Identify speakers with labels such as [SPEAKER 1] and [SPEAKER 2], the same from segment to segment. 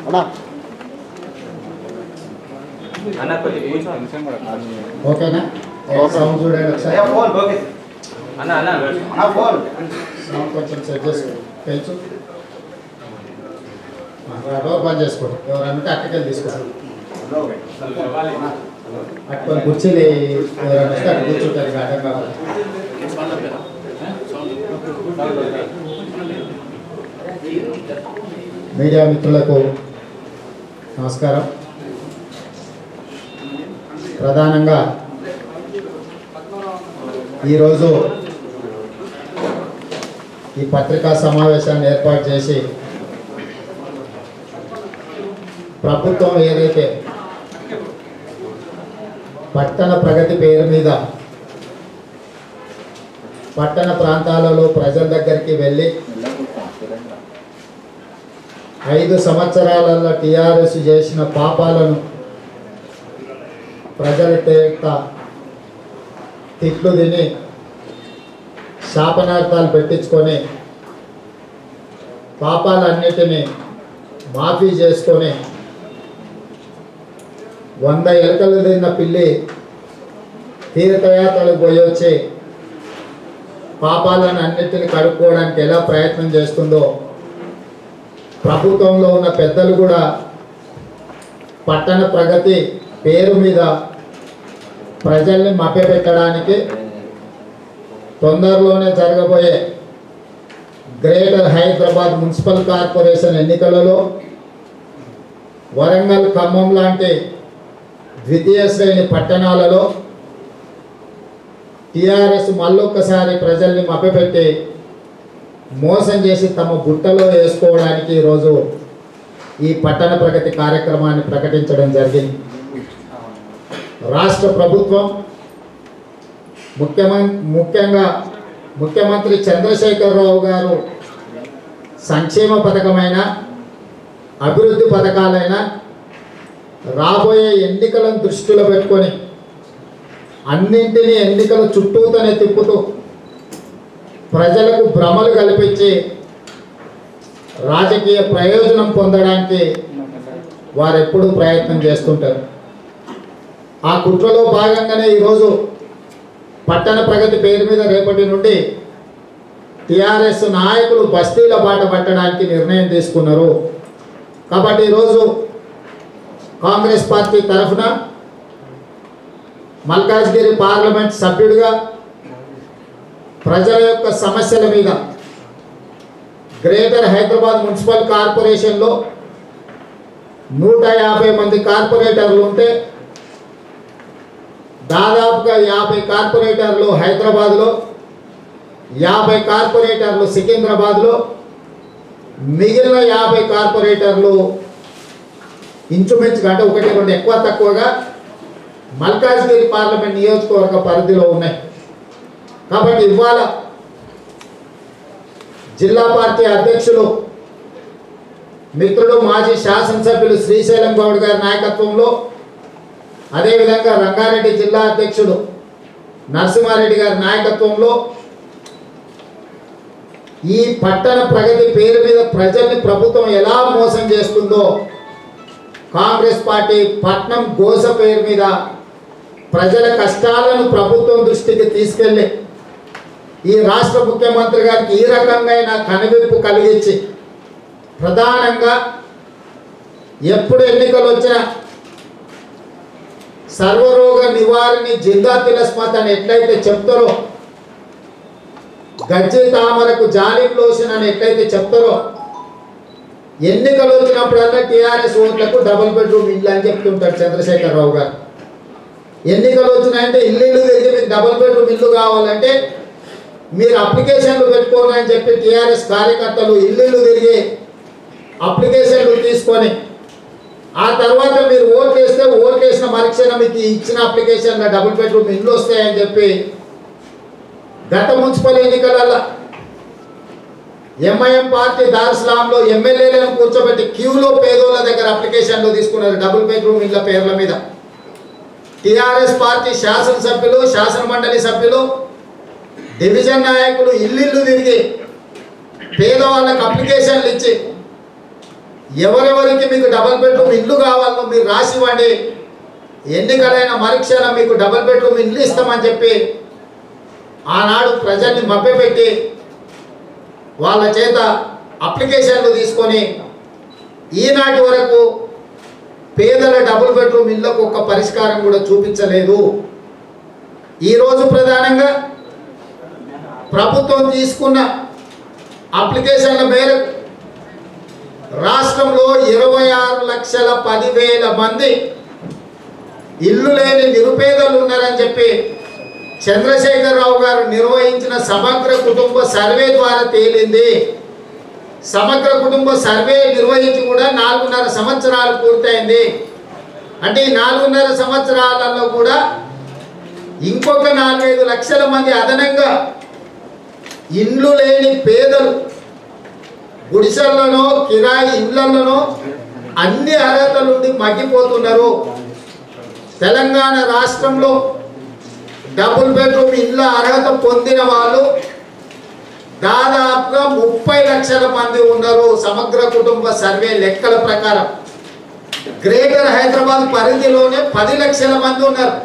[SPEAKER 1] అన్న కొద్దిగా కూర్చో.
[SPEAKER 2] ఓకేనా సౌండ్ చూడండి ఒకసారి
[SPEAKER 1] అన్న అన్న
[SPEAKER 2] సౌండ్ కొంచెం సెట్ చేసుకో పెంచు డోర్ బంద్ చేసుకోండి ఎవరన్నా అక్కడికి తీసుకోండి అక్కడ కుర్చీలు ఎవరైనా వస్తే అక్కడ కూర్చుంటారు ఇక అడ్డం కావాలి మీడియా మిత్రులకు నమస్కారం ప్రధానంగా ఈరోజు ఈ పత్రికా సమావేశాన్ని ఏర్పాటు చేసి ప్రభుత్వం ఏదైతే పట్టణ ప్రగతి పేరు మీద పట్టణ ప్రాంతాలలో ప్రజల దగ్గరికి వెళ్ళి ఐదు సంవత్సరాలలో టీఆర్ఎస్ చేసిన పాపాలను ప్రజల చేత తిట్లు తిని శాపనార్థాలు పెట్టించుకొని పాపాలన్నిటినీ మాఫీ చేసుకొని వంద ఎలకలు తిన్న పిల్లి తీర్థయాత్రలకు పోయి వచ్చి పాపాలను అన్నిటిని కడుక్కోవడానికి ఎలా ప్రయత్నం చేస్తుందో ప్రభుత్వంలో ఉన్న పెద్దలు కూడా పట్టణ ప్రగతి పేరు మీద ప్రజల్ని మభ్యపెట్టడానికి తొందరలోనే జరగబోయే గ్రేటర్ హైదరాబాద్ మున్సిపల్ కార్పొరేషన్ ఎన్నికలలో వరంగల్ ఖమ్మం లాంటి ద్వితీయ శ్రేణి పట్టణాలలో టీఆర్ఎస్ మళ్ళొక్కసారి ప్రజల్ని మభ్యపెట్టి మోసం చేసి తమ బుట్టలో వేసుకోవడానికి ఈరోజు ఈ పట్టణ ప్రగతి కార్యక్రమాన్ని ప్రకటించడం జరిగింది రాష్ట్ర ప్రభుత్వం ముఖ్యమం ముఖ్యంగా ముఖ్యమంత్రి చంద్రశేఖరరావు గారు సంక్షేమ పథకమైన అభివృద్ధి పథకాలైన రాబోయే ఎన్నికలను దృష్టిలో పెట్టుకొని అన్నింటినీ ఎన్నికల చుట్టూతోనే తిప్పుతూ ప్రజలకు భ్రమలు కల్పించి రాజకీయ ప్రయోజనం పొందడానికి వారు ఎప్పుడూ ప్రయత్నం చేస్తుంటారు ఆ కుట్రలో భాగంగానే ఈరోజు పట్టణ ప్రగతి పేరు మీద రేపటి నుండి టిఆర్ఎస్ నాయకులు బస్తీల బాట పట్టడానికి నిర్ణయం తీసుకున్నారు కాబట్టి ఈరోజు కాంగ్రెస్ పార్టీ తరఫున మల్కాజ్గిరి పార్లమెంట్ సభ్యుడిగా ప్రజల యొక్క సమస్యల మీద గ్రేటర్ హైదరాబాద్ మున్సిపల్ కార్పొరేషన్లో నూట యాభై మంది కార్పొరేటర్లు ఉంటే దాదాపుగా యాభై కార్పొరేటర్లు హైదరాబాద్లో యాభై కార్పొరేటర్లు సికింద్రాబాద్లో మిగిలిన యాభై కార్పొరేటర్లు ఇంచుమించుగా అంటే ఒకటి రెండు ఎక్కువ తక్కువగా మల్కాజ్గిరి పార్లమెంట్ నియోజకవర్గ పరిధిలో ఉన్నాయి కాబట్టి ఇవాళ జిల్లా పార్టీ అధ్యక్షులు మిత్రుడు మాజీ శాసనసభ్యులు శ్రీశైలం గౌడ్ గారి నాయకత్వంలో అదేవిధంగా రంగారెడ్డి జిల్లా అధ్యక్షుడు నరసింహారెడ్డి గారి నాయకత్వంలో ఈ పట్టణ ప్రగతి పేరు మీద ప్రజల్ని ప్రభుత్వం ఎలా మోసం చేస్తుందో కాంగ్రెస్ పార్టీ పట్నం గోస పేరు మీద ప్రజల కష్టాలను ప్రభుత్వం దృష్టికి తీసుకెళ్ళి ఈ రాష్ట్ర ముఖ్యమంత్రి గారికి ఈ రకంగా కనువిప్పు కలిగించి ప్రధానంగా ఎప్పుడు ఎన్నికలు వచ్చినా సర్వరోగ నివారణి జిందా తిలస్మత్ అని ఎట్లయితే చెప్తారో గజ్జి తామరకు జాలిం లోషన్ అని ఎట్లయితే చెప్తారో ఎన్నికలు వచ్చినప్పుడల్లా టీఆర్ఎస్ ఓట్లకు డబుల్ బెడ్రూమ్ ఇల్లు అని చెప్తుంటారు చంద్రశేఖరరావు గారు ఎన్నికలు వచ్చినాయంటే ఇల్లు ఇల్లు తిరిగి మీకు డబుల్ బెడ్రూమ్ ఇల్లు కావాలంటే మీరు అప్లికేషన్లు పెట్టుకోని అని చెప్పి టీఆర్ఎస్ కార్యకర్తలు ఇల్లు ఇల్లు తిరిగి అప్లికేషన్లు తీసుకొని ఆ తర్వాత మీరు ఓట్లు వేస్తే ఓట్లు వేసిన మరుక్షణం మీకు ఇచ్చిన అప్లికేషన్ డబుల్ బెడ్రూమ్ ఇల్లు వస్తాయని చెప్పి గత మున్సిపల్ ఎన్నికలలో ఎంఐఎం పార్టీ దార్స్లాంలో ఎమ్మెల్యేలను కూర్చోబెట్టి క్యూలో పేదోళ్ళ దగ్గర అప్లికేషన్లు తీసుకున్నారు డబుల్ బెడ్రూమ్ ఇళ్ళ పేర్ల మీద టిఆర్ఎస్ పార్టీ శాసనసభ్యులు శాసన మండలి సభ్యులు డివిజన్ నాయకులు ఇల్లు తిరిగి పేదవాళ్ళకి అప్లికేషన్లు ఇచ్చి ఎవరెవరికి మీకు డబుల్ బెడ్రూమ్ ఇల్లు కావాలో మీరు రాసి ఇవ్వండి ఎన్నికలైన మరుక్షణం మీకు డబుల్ బెడ్రూమ్ ఇల్లు ఇస్తామని చెప్పి ఆనాడు ప్రజల్ని మభ్యపెట్టి వాళ్ళ చేత అప్లికేషన్లు తీసుకొని ఈనాటి వరకు పేదల డబుల్ బెడ్రూమ్ ఇళ్లకు ఒక పరిష్కారం కూడా చూపించలేదు ఈరోజు ప్రధానంగా ప్రభుత్వం తీసుకున్న అప్లికేషన్ల మేరకు రాష్ట్రంలో ఇరవై ఆరు లక్షల పదివేల మంది ఇల్లు లేని నిరుపేదలు ఉన్నారని చెప్పి చంద్రశేఖరరావు గారు నిర్వహించిన సమగ్ర కుటుంబ సర్వే ద్వారా తేలింది సమగ్ర కుటుంబ సర్వే నిర్వహించి కూడా నాలుగున్నర సంవత్సరాలు పూర్తయింది అంటే ఈ నాలుగున్నర సంవత్సరాలలో కూడా ఇంకొక నాలుగైదు లక్షల మంది అదనంగా ఇండ్లు లేని పేదలు గుడిసెల్లోనో కిరాయి ఇళ్లలోనో అన్ని అర్హతలుండి మగ్గిపోతున్నారు తెలంగాణ రాష్ట్రంలో డబుల్ బెడ్రూమ్ ఇళ్ళ అర్హత పొందిన వాళ్ళు దాదాపుగా ముప్పై లక్షల మంది ఉన్నారు సమగ్ర కుటుంబ సర్వే లెక్కల ప్రకారం గ్రేటర్ హైదరాబాద్ పరిధిలోనే పది లక్షల మంది ఉన్నారు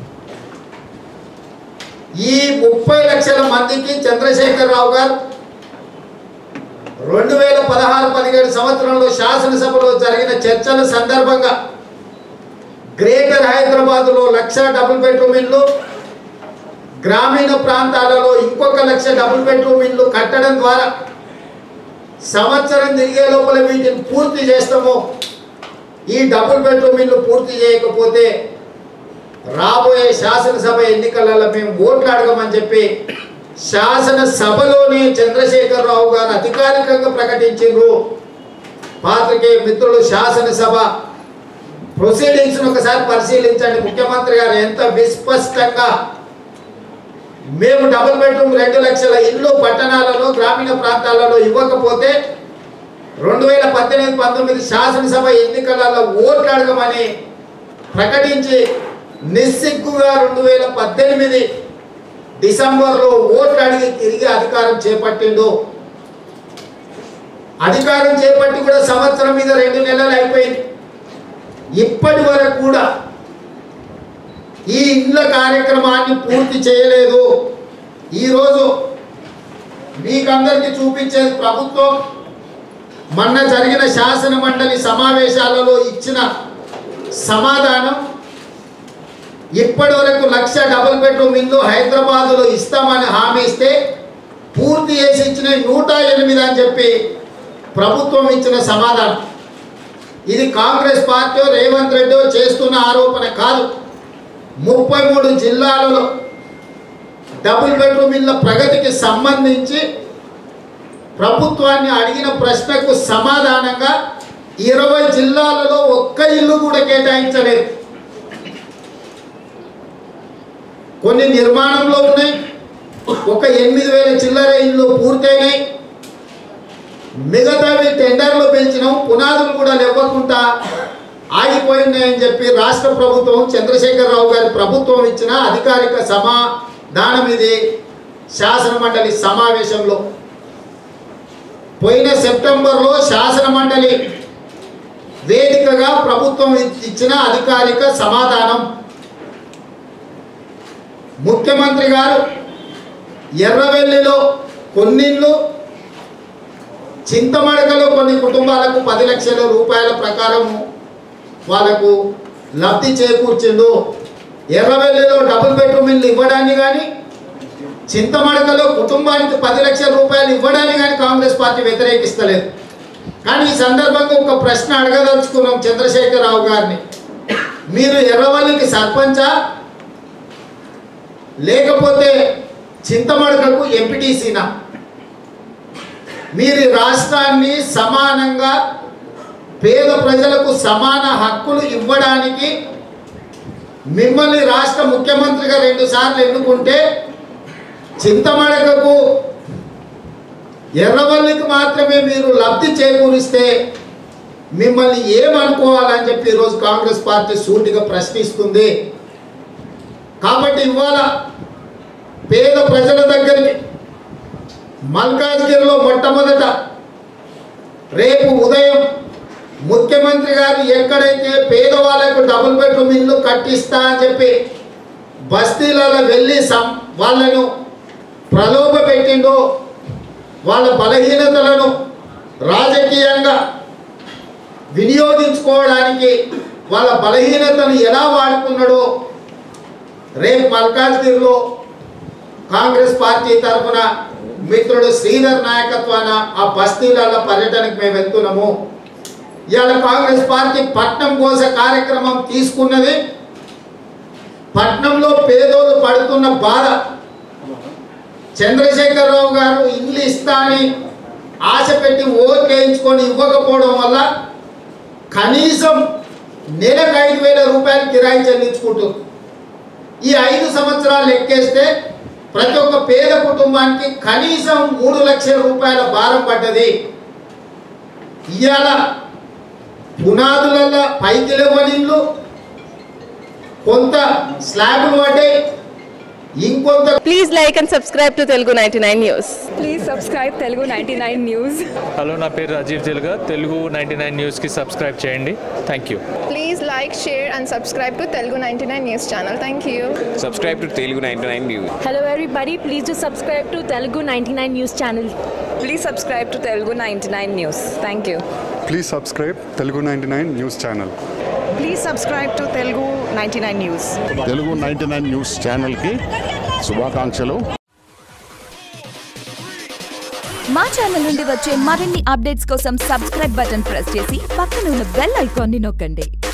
[SPEAKER 2] ఈ ముప్పై లక్షల మందికి చంద్రశేఖరరావు గారు రెండు వేల పదహారు పదిహేడు సంవత్సరంలో శాసనసభలో జరిగిన చర్చల సందర్భంగా గ్రేటర్ హైదరాబాదులో లక్ష డబుల్ బెడ్రూమ్ ఇల్లు గ్రామీణ ప్రాంతాలలో ఇంకొక లక్ష డబుల్ బెడ్రూమ్ ఇల్లు కట్టడం ద్వారా సంవత్సరం తిరిగే లోపల వీటిని పూర్తి చేస్తాము ఈ డబుల్ బెడ్రూమ్ ఇల్లు పూర్తి చేయకపోతే రాబోయే శాసనసభ ఎన్నికలలో మేము ఓట్లు అడగమని చెప్పి శాసనసభలోనే చంద్రశేఖరరావు గారు అధికారికంగా ప్రకటించారు పాత్రికేయ మిత్రులు శాసనసభ ప్రొసీడింగ్స్ ఒకసారి పరిశీలించండి ముఖ్యమంత్రి గారు ఎంత విస్పష్టంగా మేము డబుల్ బెడ్రూమ్ రెండు లక్షల ఇల్లు పట్టణాలలో గ్రామీణ ప్రాంతాలలో ఇవ్వకపోతే రెండు వేల పద్దెనిమిది పంతొమ్మిది శాసనసభ ఎన్నికలలో ఓట్లు అడగమని ప్రకటించి నిస్సిగ్గుగా రెండు వేల పద్దెనిమిది డిసెంబర్లో ఓట్లు అడిగి తిరిగి అధికారం చేపట్టిండు అధికారం చేపట్టి కూడా సంవత్సరం మీద రెండు నెలలు అయిపోయింది ఇప్పటి వరకు కూడా ఈ ఇండ్ల కార్యక్రమాన్ని పూర్తి చేయలేదు ఈరోజు మీకందరికీ చూపించేది ప్రభుత్వం మొన్న జరిగిన శాసన మండలి సమావేశాలలో ఇచ్చిన సమాధానం ఇప్పటి వరకు లక్ష డబుల్ బెడ్రూమ్ ఇల్లు హైదరాబాదులో ఇస్తామని హామీ ఇస్తే పూర్తి చేసి ఇచ్చిన నూట ఎనిమిది అని చెప్పి ప్రభుత్వం ఇచ్చిన సమాధానం ఇది కాంగ్రెస్ పార్టీ రేవంత్ రెడ్డి చేస్తున్న ఆరోపణ కాదు ముప్పై మూడు జిల్లాలలో డబుల్ బెడ్రూమ్ ఇళ్ళ ప్రగతికి సంబంధించి ప్రభుత్వాన్ని అడిగిన ప్రశ్నకు సమాధానంగా ఇరవై జిల్లాలలో ఒక్క ఇల్లు కూడా కేటాయించలేదు కొన్ని నిర్మాణంలో ఉన్నాయి ఒక ఎనిమిది వేల చిల్లర ఇల్లు పూర్తయినాయి మిగతావి టెండర్లు పెంచినాం పునాదులు కూడా లేవకుండా ఆగిపోయినాయని చెప్పి రాష్ట్ర ప్రభుత్వం చంద్రశేఖరరావు గారి ప్రభుత్వం ఇచ్చిన అధికారిక సమాధానం ఇది శాసన మండలి సమావేశంలో పోయిన సెప్టెంబర్లో శాసన మండలి వేదికగా ప్రభుత్వం ఇచ్చిన అధికారిక సమాధానం ముఖ్యమంత్రి గారు ఎర్రవెల్లిలో కొన్నిళ్ళు చింతమడకలో కొన్ని కుటుంబాలకు పది లక్షల రూపాయల ప్రకారం వాళ్ళకు లబ్ధి చేకూర్చిండు ఎర్రవెల్లిలో డబుల్ బెడ్రూమ్ ఇల్లు ఇవ్వడాన్ని కానీ చింతమడకలో కుటుంబానికి పది లక్షల రూపాయలు ఇవ్వడాన్ని కానీ కాంగ్రెస్ పార్టీ వ్యతిరేకిస్తలేదు కానీ ఈ సందర్భంగా ఒక ప్రశ్న అడగదలుచుకున్నాం చంద్రశేఖరరావు గారిని మీరు ఎర్రవల్లికి సర్పంచా లేకపోతే చింతమడకకు ఎంపీటీసీనా మీరు ఈ రాష్ట్రాన్ని సమానంగా పేద ప్రజలకు సమాన హక్కులు ఇవ్వడానికి మిమ్మల్ని రాష్ట్ర ముఖ్యమంత్రిగా రెండు సార్లు ఎన్నుకుంటే చింతమడకకు ఎర్రవల్లికి మాత్రమే మీరు లబ్ధి చేకూరిస్తే మిమ్మల్ని ఏమనుకోవాలని చెప్పి ఈరోజు కాంగ్రెస్ పార్టీ సూటిగా ప్రశ్నిస్తుంది కాబట్టి ఇవాళ పేద ప్రజల దగ్గరికి మల్కాజ్గిరిలో మొట్టమొదట రేపు ఉదయం ముఖ్యమంత్రి గారు ఎక్కడైతే పేదవాళ్ళకు డబుల్ బెడ్రూమ్ ఇల్లు కట్టిస్తా అని చెప్పి బస్తీలలో వెళ్ళి సం వాళ్ళను ప్రలోభ పెట్టిండో వాళ్ళ బలహీనతలను రాజకీయంగా వినియోగించుకోవడానికి వాళ్ళ బలహీనతను ఎలా వాడుకున్నాడో రేపు మల్కాజ్గిరిలో కాంగ్రెస్ పార్టీ తరఫున మిత్రుడు శ్రీధర్ నాయకత్వాన ఆ బస్తీలలో పర్యటనకు మేము వెళ్తున్నాము ఇవాళ కాంగ్రెస్ పార్టీ పట్నం కోస కార్యక్రమం తీసుకున్నది పట్నంలో పేదోళ్ళు పడుతున్న బాధ చంద్రశేఖరరావు గారు ఇల్లు ఇస్తా అని ఆశ పెట్టి ఓట్లు వేయించుకొని ఇవ్వకపోవడం వల్ల కనీసం నెలకు ఐదు వేల రూపాయలు కిరాయి చెల్లించుకుంటుంది ఈ ఐదు సంవత్సరాలు లెక్కేస్తే ప్రతి ఒక్క పేద కుటుంబానికి కనీసం మూడు లక్షల రూపాయల భారం పడ్డది ఇవాళ పునాదులలో పైకి లేవని ఇల్లు కొంత స్లాబులు పడ్డాయి ఇంకొంత
[SPEAKER 3] Please like and subscribe to Telugu 99 News.
[SPEAKER 4] Please subscribe Telugu ninety nine news
[SPEAKER 5] hello నా పేరు రాజీవ్ తెలుగా తెలుగు నైంటీ నైన్ న్యూస్కి సబ్స్క్రైబ్ చేయండి thank you
[SPEAKER 6] Please like, share, and subscribe to Telugu 99 News channel. Thank you.
[SPEAKER 7] subscribe to Telugu 99 News.
[SPEAKER 8] Hello everybody, please do subscribe to Telugu 99 News channel.
[SPEAKER 4] Please subscribe to Telugu ninety nine news thank you
[SPEAKER 9] please subscribe Telugu ninety nine news channel
[SPEAKER 10] please subscribe to Telugu ninety nine news
[SPEAKER 11] Telugu ninety nine న్యూస్ ఛానల్కి శుభాకాంక్షలు
[SPEAKER 8] మా channel నుండి వచ్చే మరిన్ని updates కోసం subscribe button press చేసి పక్కన ఉన్న బెల్ ఐకాన్ని నొక్కండి